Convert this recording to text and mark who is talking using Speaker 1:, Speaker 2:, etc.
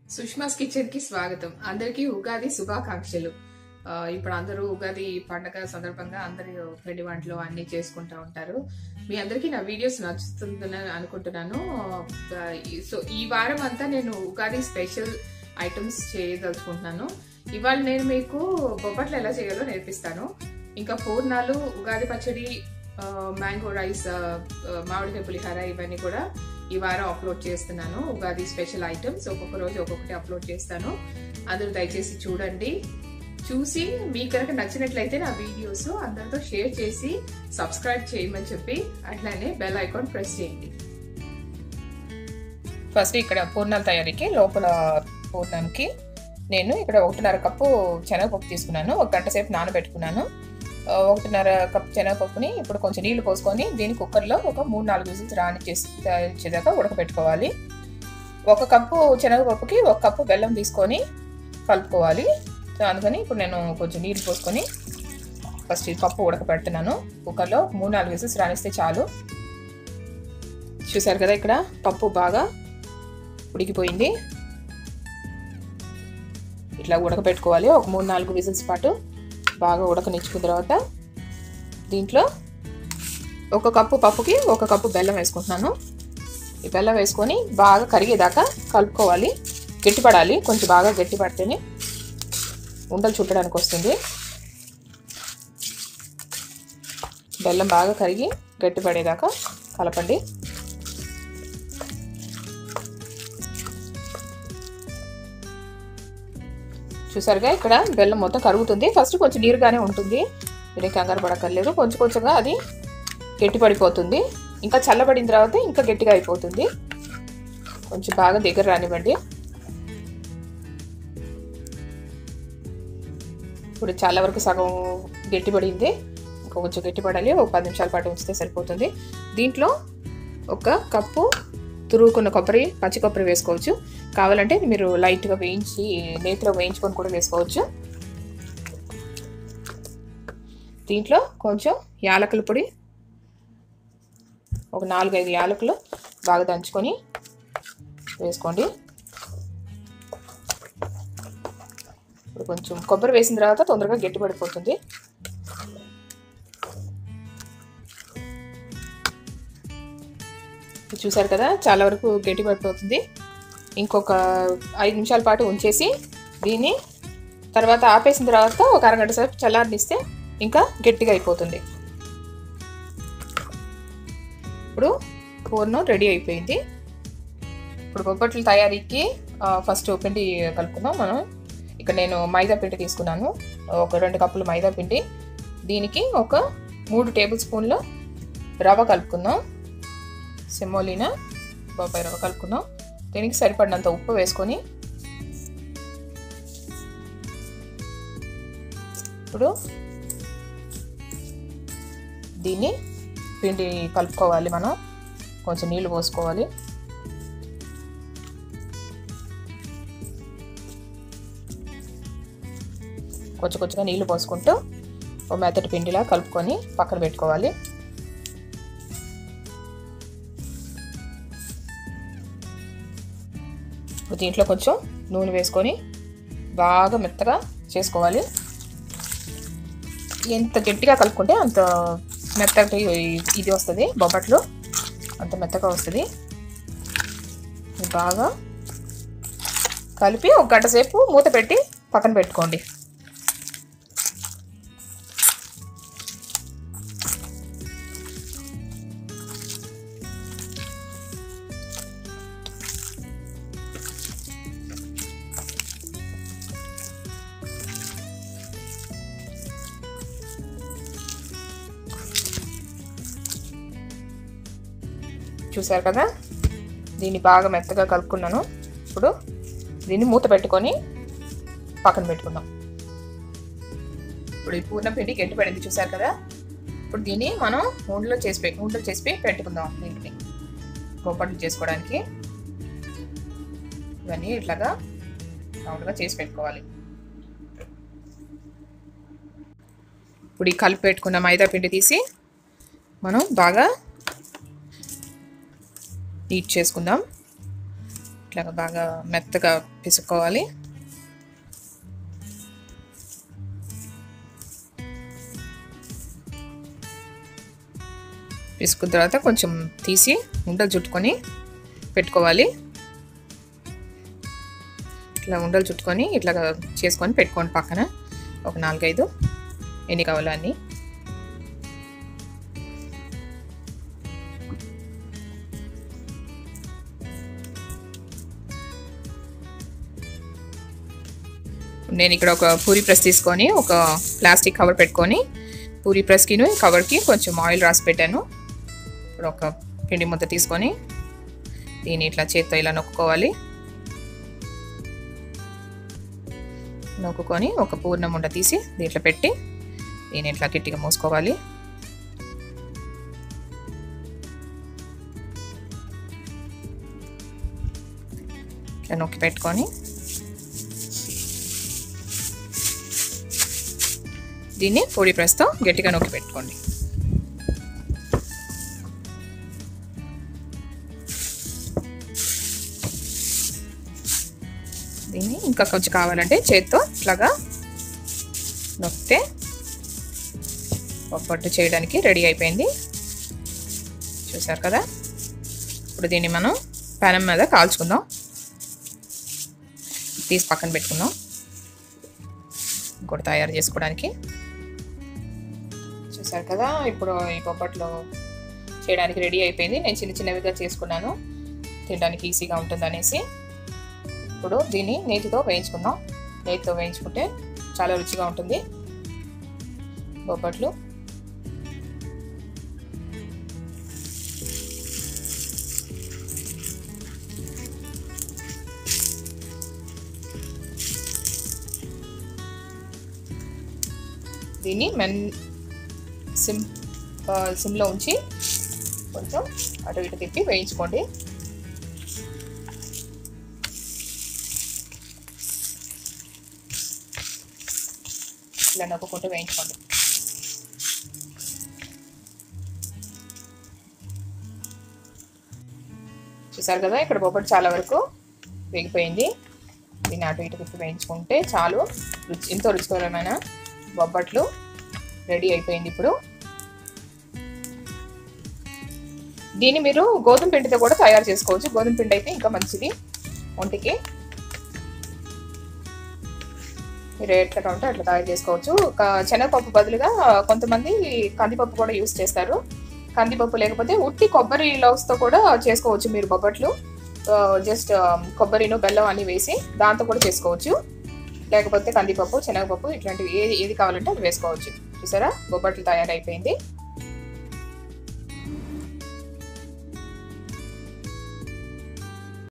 Speaker 1: Sushma's kitchen కి స్వాగతం అందరికీ ఉగాది శుభాకాంక్షలు ఆ, ఇప్పుడు అందరూ ఉగాది పండగ సందర్భంగా అందరూ పిండి వంటలు అన్ని చేసుకుంటా ఉంటారు మీ అందరికీ నా వీడియోస్ నచ్చుతుందని అనుకుంటున్నాను ఆ, ఈ- సో ఈ వారం అంతా నేను ఉగాది స్పెషల్ ఐటమ్స్ చేయదలుచుకుంటున్నాను ఇవాళ నేను మీకు బొబ్బట్లు ఎలా చేయాలో నేర్పిస్తాను ఇంకా పూర్ణాలు ఉగాది పచ్చడి ఆ, మ్యాంగో రైస్ ఆ, ఆ, మామిడికాయ పులిహార ఇవన్నీ కూడా ఈ వారం అప్లోడ్ చేస్తున్నాను ఉగాది స్పెషల్ ఐటమ్స్ ఒక్కొక్క రోజు ఒక్కొక్కటి అప్లోడ్ చేస్తాను అందరూ దయచేసి చూడండి చూసి మీకు కనుక నచ్చినట్లయితే నా వీడియోస్ అందరితో షేర్ చేసి సబ్స్క్రైబ్ చేయమని చెప్పి అట్లానే బెల్ ఐకాన్ ప్రెస్ చేయండి ఫస్ట్ ఇక్కడ పూర్ణాల తయారీకి లోపల పూర్ణంకి నేను ఇక్కడ ఒకటిన్నర కప్పు శనగపప్పు తీసుకున్నాను ఒక గంట సేపు నానబెట్టుకున్నాను ఆ, ఒకటిన్నర కప్ శనగపప్పుని ఇప్పుడు కొంచెం నీళ్లు పోసుకొని దీని కుక్కర్లో ఒక మూడు నాలుగు విజిల్స్ రానిచ్చేసి వచ్చేదాకా ఉడకబెట్టుకోవాలి ఒక కప్పు శనగపప్పుకి ఒక కప్పు బెల్లం తీసుకొని కలుపుకోవాలి సో అందుకని ఇప్పుడు నేను కొంచెం నీళ్ళు పోసుకొని ఫస్ట్ ఈ పప్పు ఉడకబెడుతున్నాను కుక్కర్లో మూడు నాలుగు విజిల్స్ రానిస్తే చాలు చూసారు కదా ఇక్కడ పప్పు బాగా ఉడికిపోయింది ఇట్లా ఉడకబెట్టుకోవాలి ఒక మూడు నాలుగు విజిల్స్ పాటు బాగా ఉడకనిచ్చుకున్న తర్వాత దీంట్లో ఒక కప్పు పప్పుకి ఒక కప్పు బెల్లం వేసుకుంటున్నాను ఈ బెల్లం వేసుకొని బాగా కరిగేదాకా కలుపుకోవాలి గట్టిపడాలి కొంచెం బాగా గట్టి పడితేనే ఉండలు చుట్టడానికి వస్తుంది బెల్లం బాగా కరిగి గట్టిపడేదాకా కలపండి చూసారుగా ఇక్కడ బెల్లం మొత్తం కరుగుతుంది ఫస్ట్ కొంచెం నీరుగానే ఉంటుంది మీరే కంగారు పడక్కర్లేదు కొంచెం కొంచెంగా అది గట్టి పడిపోతుంది ఇంకా చల్లబడిన తర్వాత ఇంకా గట్టిగా అయిపోతుంది కొంచెం బాగా దగ్గర రానివ్వండి ఇప్పుడు చాలా వరకు సగం గట్టిపడింది ఇంకా కొంచెం గట్టిపడాలి ఒక పది నిమిషాల పాటు ఉంచితే సరిపోతుంది దీంట్లో ఒక కప్పు తురుముకున్న కొబ్బరి పచ్చి కొబ్బరి వేసుకోవచ్చు కావాలంటే మీరు లైట్గా వేయించి నేతిలో వేయించుకొని కూడా వేసుకోవచ్చు దీంట్లో కొంచెం యాలకుల పొడి ఒక నాలుగైదు యాలకులు బాగా దంచుకొని వేసుకోండి ఇప్పుడు కొంచెం కొబ్బరి వేసిన తర్వాత తొందరగా గట్టిపడిపోతుంది చూసారు కదా చాలా వరకు గట్టి పడిపోతుంది ఇంకొక ఐదు నిమిషాల పాటు ఉంచేసి దీన్ని తర్వాత ఆపేసిన తర్వాత ఒక అరగంట సేపు చల్లారనిస్తే ఇంకా గట్టిగా అయిపోతుంది ఇప్పుడు పూర్ణం రెడీ అయిపోయింది ఇప్పుడు బొబ్బట్ల తయారీకి ఫస్ట్ పిండి కలుపుకుందాం మనం ఇక్కడ నేను మైదా పిండి తీసుకున్నాను ఒక రెండు కప్పులు మైదా పిండి దీనికి ఒక మూడు టేబుల్ స్పూన్లు రవ్వ కలుపుకుందాం సెమోలినా బొబ్బాయి రవ్వ కలుపుకుందాం దీనికి సరిపడినంత ఉప్పు వేసుకొని ఇప్పుడు దీన్ని పిండి కలుపుకోవాలి మనం కొంచెం నీళ్ళు పోసుకోవాలి కొంచెం కొంచెంగా నీళ్లు పోసుకుంటూ ఓ మెత్తటి పిండిలా కలుపుకొని పక్కన పెట్టుకోవాలి ఇప్పుడు దీంట్లో కొంచెం నూనె వేసుకొని బాగా మెత్తగా చేసుకోవాలి ఎంత గట్టిగా కలుపుకుంటే అంత మెత్తగా ఇది వస్తుంది బొబ్బట్లు అంత మెత్తగా వస్తుంది బాగా కలిపి ఒక గంట సేపు మూత పెట్టి పక్కన పెట్టుకోండి చూసారు కదా దీన్ని బాగా మెత్తగా కలుపుకున్నాను ఇప్పుడు దీన్ని మూత పెట్టుకొని పక్కన పెట్టుకుందాం ఇప్పుడు ఈ పూర్ణ పిండి గట్టి పడింది చూసారు కదా ఇప్పుడు దీన్ని మనం ఉండలో చేసి పె ఉండలు చేసి పెట్టుకుందాం దీనికి బొబ్బట్లు చేసుకోవడానికి ఇవన్నీ ఇట్లాగా రౌండ్గా చేసి పెట్టుకోవాలి ఇప్పుడు ఈ కలిపి పెట్టుకున్న మైదా పిండి తీసి మనం బాగా నీట్ చేసుకుందాం ఇట్లా బాగా మెత్తగా పిసుక్కోవాలి పిసుకున్న తర్వాత కొంచెం తీసి ఉండలు చుట్టుకొని పెట్టుకోవాలి ఇట్లా ఉండలు చుట్టుకొని ఇట్లా చేసుకొని పెట్టుకోండి పక్కన ఒక నాలుగైదు ఎన్ని కావాలో అన్నీ నేను ఇక్కడ ఒక పూరి ప్రెస్ తీసుకొని ఒక ప్లాస్టిక్ కవర్ పెట్టుకొని పూరి ప్రెస్కి కవర్కి కొంచెం ఆయిల్ రాసి పెట్టాను ఇప్పుడు ఒక పిండి ముద్ద తీసుకొని దీన్ని ఇట్లా చేత్తో ఇలా నొక్కుకోవాలి నొక్కుకొని ఒక పూర్ణం ఉండ తీసి దీంట్లో పెట్టి దీన్ని ఇట్లా గట్టిగా మూసుకోవాలి ఇట్లా నొక్కి పెట్టుకొని దీన్ని పొడి ప్రెస్తో గట్టిగా నొక్కి పెట్టుకోండి దీన్ని ఇంకా కొంచెం కావాలంటే చేత్తో ఇట్లాగా నొక్కితే ఒప్పట్టు చేయడానికి రెడీ అయిపోయింది చూసారు కదా ఇప్పుడు దీన్ని మనం పెనం మీద కాల్చుకుందాం తీసి పక్కన పెట్టుకుందాం ఇంకోటి తయారు చేసుకోవడానికి చూసారు కదా ఇప్పుడు ఈ బొబ్బట్లో చేయడానికి రెడీ అయిపోయింది నేను చిన్న చిన్నవిగా చేసుకున్నాను తినడానికి ఈజీగా ఉంటుంది అనేసి ఇప్పుడు దీన్ని నేతితో వేయించుకుందాం నేతితో వేయించుకుంటే చాలా రుచిగా ఉంటుంది బొబ్బట్లు దీన్ని మెన్ సిమ్ సిమ్లో ఉంచి కొంచెం అటు ఇటు తిప్పి వేయించుకోండి ఇలా నొక్కుంటూ వేయించుకోండి చూసారు కదా ఇక్కడ బొబ్బట్ చాలా వరకు వేగిపోయింది దీన్ని అటు ఇటు తిప్పి వేయించుకుంటే చాలు రుచి ఎంతో రుచికరమైన బొబ్బట్లు రెడీ అయిపోయింది ఇప్పుడు దీన్ని మీరు గోధుమ పిండితో కూడా తయారు చేసుకోవచ్చు గోధుమ పిండి అయితే ఇంకా మంచిది ఒంటికి మీరు ఎట్లా ఉంటే అట్లా తయారు చేసుకోవచ్చు శనగపప్పు బదులుగా కొంతమంది కందిపప్పు కూడా యూస్ చేస్తారు కందిపప్పు లేకపోతే ఉట్టి కొబ్బరి లవ్స్తో కూడా చేసుకోవచ్చు మీరు బొబ్బట్లు జస్ట్ కొబ్బరిను బెల్లం అన్ని వేసి దాంతో కూడా చేసుకోవచ్చు లేకపోతే కందిపప్పు శనగపప్పు ఇట్లాంటివి ఏది ఏది కావాలంటే అది వేసుకోవచ్చు చూసారా బొబ్బట్లు తయారైపోయింది